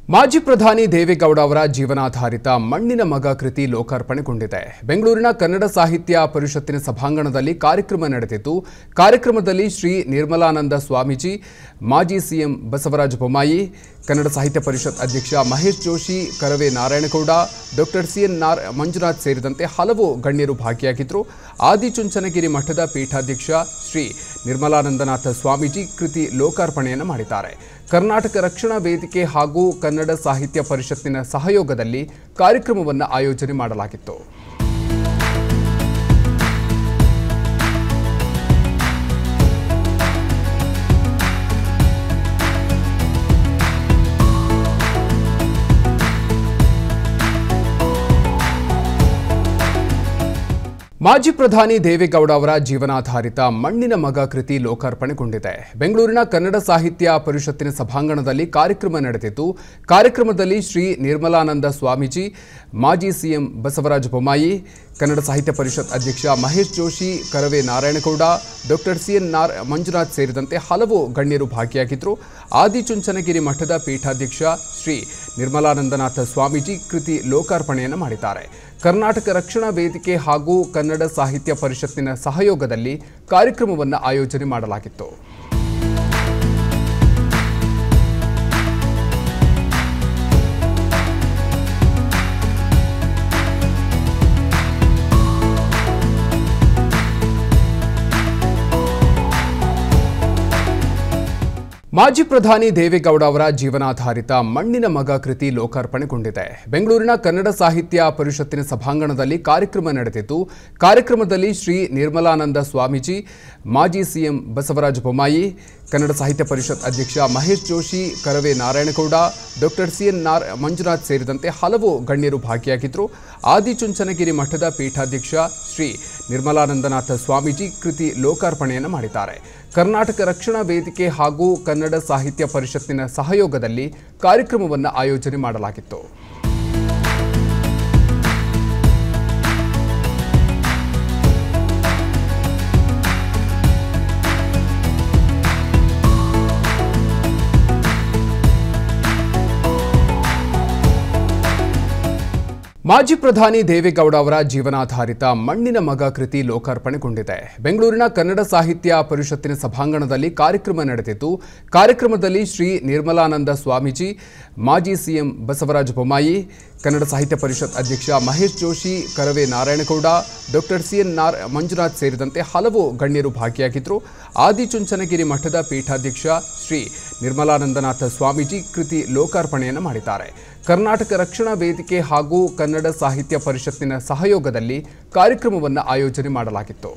ಮಾಜಿ ಪ್ರಧಾನಿ ದೇವೇಗೌಡ ಅವರ ಜೀವನಾಧಾರಿತ ಮಣ್ಣಿನ ಮಗ ಕೃತಿ ಲೋಕಾರ್ಪಣೆಗೊಂಡಿದೆ ಬೆಂಗಳೂರಿನ ಕನ್ನಡ ಸಾಹಿತ್ಯ ಪರಿಷತ್ತಿನ ಸಭಾಂಗಣದಲ್ಲಿ ಕಾರ್ಯಕ್ರಮ ನಡೆದಿದ್ದು ಕಾರ್ಯಕ್ರಮದಲ್ಲಿ ಶ್ರೀ ನಿರ್ಮಲಾನಂದ ಸ್ವಾಮೀಜಿ ಮಾಜಿ ಸಿಎಂ ಬಸವರಾಜ ಬೊಮ್ಮಾಯಿ ಕನ್ನಡ ಸಾಹಿತ್ಯ ಪರಿಷತ್ ಅಧ್ಯಕ್ಷ ಮಹೇಶ್ ಜೋಶಿ ಕರವೇ ನಾರಾಯಣಗೌಡ ಡಾಕ್ಟರ್ ಸಿಎನ್ ನಾರ್ ಮಂಜುನಾಥ್ ಸೇರಿದಂತೆ ಹಲವು ಗಣ್ಯರು ಭಾಗಿಯಾಗಿದ್ದರು ಆದಿಚುಂಚನಗಿರಿ ಮಠದ ಪೀಠಾಧ್ಯಕ್ಷ ಶ್ರೀ ನಿರ್ಮಲಾನಂದನಾಥ ಸ್ವಾಮೀಜಿ ಕೃತಿ ಲೋಕಾರ್ಪಣೆಯನ್ನು ಮಾಡಿದ್ದಾರೆ ಕರ್ನಾಟಕ ರಕ್ಷಣಾ ವೇದಿಕೆ ಹಾಗೂ ಕನ್ನಡ ಸಾಹಿತ್ಯ ಪರಿಷತ್ತಿನ ಸಹಯೋಗದಲ್ಲಿ ಕಾರ್ಯಕ್ರಮವನ್ನು ಆಯೋಜನೆ ಮಾಡಲಾಗಿತ್ತು ಮಾಜಿ ಪ್ರಧಾನಿ ದೇವೇಗೌಡ ಅವರ ಜೀವನಾಧಾರಿತ ಮಣ್ಣಿನ ಮಗ ಕೃತಿ ಲೋಕಾರ್ಪಣೆಗೊಂಡಿದೆ ಬೆಂಗಳೂರಿನ ಕನ್ನಡ ಸಾಹಿತ್ಯ ಪರಿಷತ್ತಿನ ಸಭಾಂಗಣದಲ್ಲಿ ಕಾರ್ಯಕ್ರಮ ನಡೆದಿದ್ದು ಕಾರ್ಯಕ್ರಮದಲ್ಲಿ ಶ್ರೀ ನಿರ್ಮಲಾನಂದ ಸ್ವಾಮೀಜಿ ಮಾಜಿ ಸಿಎಂ ಬಸವರಾಜ ಬೊಮ್ಮಾಯಿ ಕನ್ನಡ ಸಾಹಿತ್ಯ ಪರಿಷತ್ ಅಧ್ಯಕ್ಷ ಮಹೇಶ್ ಜೋಶಿ ಕರವೇ ನಾರಾಯಣಗೌಡ ಡಾಕ್ಟರ್ ಸಿಎನ್ ನಾರ್ ಮಂಜುನಾಥ್ ಸೇರಿದಂತೆ ಹಲವು ಗಣ್ಯರು ಭಾಗಿಯಾಗಿದ್ದರು ಆದಿಚುಂಚನಗಿರಿ ಮಠದ ಪೀಠಾಧ್ಯಕ್ಷ ಶ್ರೀ ನಿರ್ಮಲಾನಂದನಾಥ ಸ್ವಾಮೀಜಿ ಕೃತಿ ಲೋಕಾರ್ಪಣೆಯನ್ನು ಮಾಡಿದ್ದಾರೆ ಕರ್ನಾಟಕ ರಕ್ಷಣಾ ವೇದಿಕೆ ಹಾಗೂ ಕನ್ನಡ ಸಾಹಿತ್ಯ ಪರಿಷತ್ತಿನ ಸಹಯೋಗದಲ್ಲಿ ಕಾರ್ಯಕ್ರಮವನ್ನು ಆಯೋಜನೆ ಮಾಡಲಾಗಿತ್ತು ಮಾಜಿ ಪ್ರಧಾನಿ ದೇವೇಗೌಡ ಅವರ ಜೀವನಾಧಾರಿತ ಮಣ್ಣಿನ ಮಗ ಕೃತಿ ಲೋಕಾರ್ಪಣೆಗೊಂಡಿದೆ ಬೆಂಗಳೂರಿನ ಕನ್ನಡ ಸಾಹಿತ್ಯ ಪರಿಷತ್ತಿನ ಸಭಾಂಗಣದಲ್ಲಿ ಕಾರ್ಯಕ್ರಮ ನಡೆದಿದ್ದು ಕಾರ್ಯಕ್ರಮದಲ್ಲಿ ಶ್ರೀ ನಿರ್ಮಲಾನಂದ ಸ್ವಾಮೀಜಿ ಮಾಜಿ ಸಿಎಂ ಬಸವರಾಜ ಬೊಮ್ಮಾಯಿ ಕನ್ನಡ ಸಾಹಿತ್ಯ ಪರಿಷತ್ ಅಧ್ಯಕ್ಷ ಮಹೇಶ್ ಜೋಶಿ ಕರವೇ ನಾರಾಯಣಗೌಡ ಡಾಕ್ಟರ್ ಸಿಎನ್ ನಾರ್ ಮಂಜುನಾಥ್ ಸೇರಿದಂತೆ ಹಲವು ಗಣ್ಯರು ಭಾಗಿಯಾಗಿದ್ದರು ಆದಿಚುಂಚನಗಿರಿ ಮಠದ ಪೀಠಾಧ್ಯಕ್ಷ ಶ್ರೀ ನಿರ್ಮಲಾನಂದನಾಥ ಸ್ವಾಮೀಜಿ ಕೃತಿ ಲೋಕಾರ್ಪಣೆಯನ್ನು ಮಾಡಿದ್ದಾರೆ ಕರ್ನಾಟಕ ರಕ್ಷಣಾ ವೇದಿಕೆ ಹಾಗೂ ಕನ್ನಡ ಸಾಹಿತ್ಯ ಪರಿಷತ್ತಿನ ಸಹಯೋಗದಲ್ಲಿ ಕಾರ್ಯಕ್ರಮವನ್ನು ಆಯೋಜನೆ ಮಾಡಲಾಗಿತ್ತು ಮಾಜಿ ಪ್ರಧಾನಿ ದೇವೇಗೌಡ ಅವರ ಜೀವನಾಧಾರಿತ ಮಣ್ಣಿನ ಮಗ ಕೃತಿ ಲೋಕಾರ್ಪಣೆಗೊಂಡಿದೆ ಬೆಂಗಳೂರಿನ ಕನ್ನಡ ಸಾಹಿತ್ಯ ಪರಿಷತ್ತಿನ ಸಭಾಂಗಣದಲ್ಲಿ ಕಾರ್ಯಕ್ರಮ ನಡೆದಿದ್ದು ಕಾರ್ಯಕ್ರಮದಲ್ಲಿ ಶ್ರೀ ನಿರ್ಮಲಾನಂದ ಸ್ವಾಮೀಜಿ ಮಾಜಿ ಸಿಎಂ ಬಸವರಾಜ ಬೊಮ್ಮಾಯಿ ಕನ್ನಡ ಸಾಹಿತ್ಯ ಪರಿಷತ್ ಅಧ್ಯಕ್ಷ ಮಹೇಶ್ ಜೋಶಿ ಕರವೇ ನಾರಾಯಣಗೌಡ ಡಾಕ್ಟರ್ ಸಿಎನ್ ನಾರ್ ಮಂಜುನಾಥ್ ಸೇರಿದಂತೆ ಹಲವು ಗಣ್ಯರು ಭಾಗಿಯಾಗಿದ್ದರು ಆದಿಚುಂಚನಗಿರಿ ಮಠದ ಪೀಠಾಧ್ಯಕ್ಷ ಶ್ರೀ ನಿರ್ಮಲಾನಂದನಾಥ ಸ್ವಾಮೀಜಿ ಕೃತಿ ಲೋಕಾರ್ಪಣೆಯನ್ನು ಮಾಡಿದ್ದಾರೆ ಕರ್ನಾಟಕ ರಕ್ಷಣಾ ವೇದಿಕೆ ಹಾಗೂ ಕನ್ನಡ ಸಾಹಿತ್ಯ ಪರಿಷತ್ತಿನ ಸಹಯೋಗದಲ್ಲಿ ಕಾರ್ಯಕ್ರಮವನ್ನು ಆಯೋಜನೆ ಮಾಡಲಾಗಿತ್ತು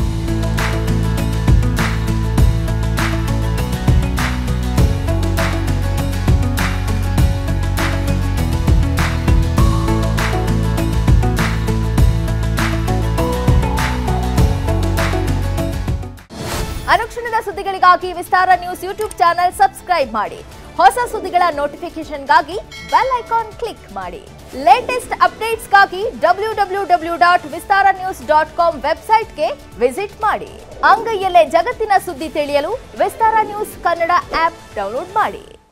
ಅನುಕ್ಷಣದ ಸುದ್ದಿಗಳಿಗಾಗಿ Vistara news YouTube channel subscribe ಮಾಡಿ ಹೊಸ ಸುದ್ದಿಗಳ ನೋಟಿಫಿಕೇಶನ್ಗಾಗಿ ಬೆಲ್ ಐಕಾನ್ ಕ್ಲಿಕ್ ಮಾಡಿ ಲೇಟೆಸ್ಟ್ ಅಪ್ಡೇಟ್ಸ್ಗಾಗಿ W W W dot Vistara news dot com ವೆಬ್ಸೈಟ್ಗೆ ವಿಸಿಟ್ ಮಾಡಿ ಅಂಗೈಯಲ್ಲೇ ಜಗತ್ತಿನ ಸುದ್ದಿ ತಿಳಿಯಲು Vistara news Kannada app download ಮಾಡಿ